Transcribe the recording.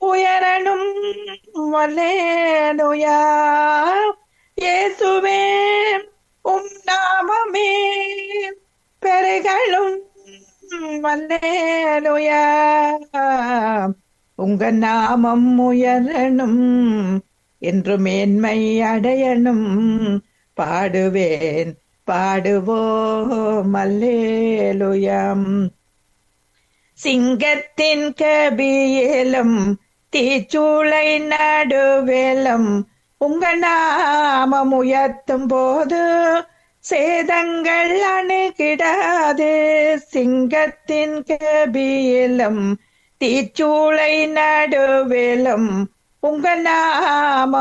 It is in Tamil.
உயரணும் வல்லேலுயா இயேசுவே உம் நாமமே பெருகளும் வல்லேலுயா உங்க நாமம் உயரணும் என்று மேன்மை அடையணும் பாடுவேன் பாடுவோம் அல்லேலுயம் சிங்கத்தின் கபியேலம் தீச்சூளை நடுவேலம் உங்க நாமம் உயர்த்தும் போது சேதங்கள் அணுகிடாது சிங்கத்தின் கபியேலம் தீச்சூளை நடுவேலம் உங்க நாம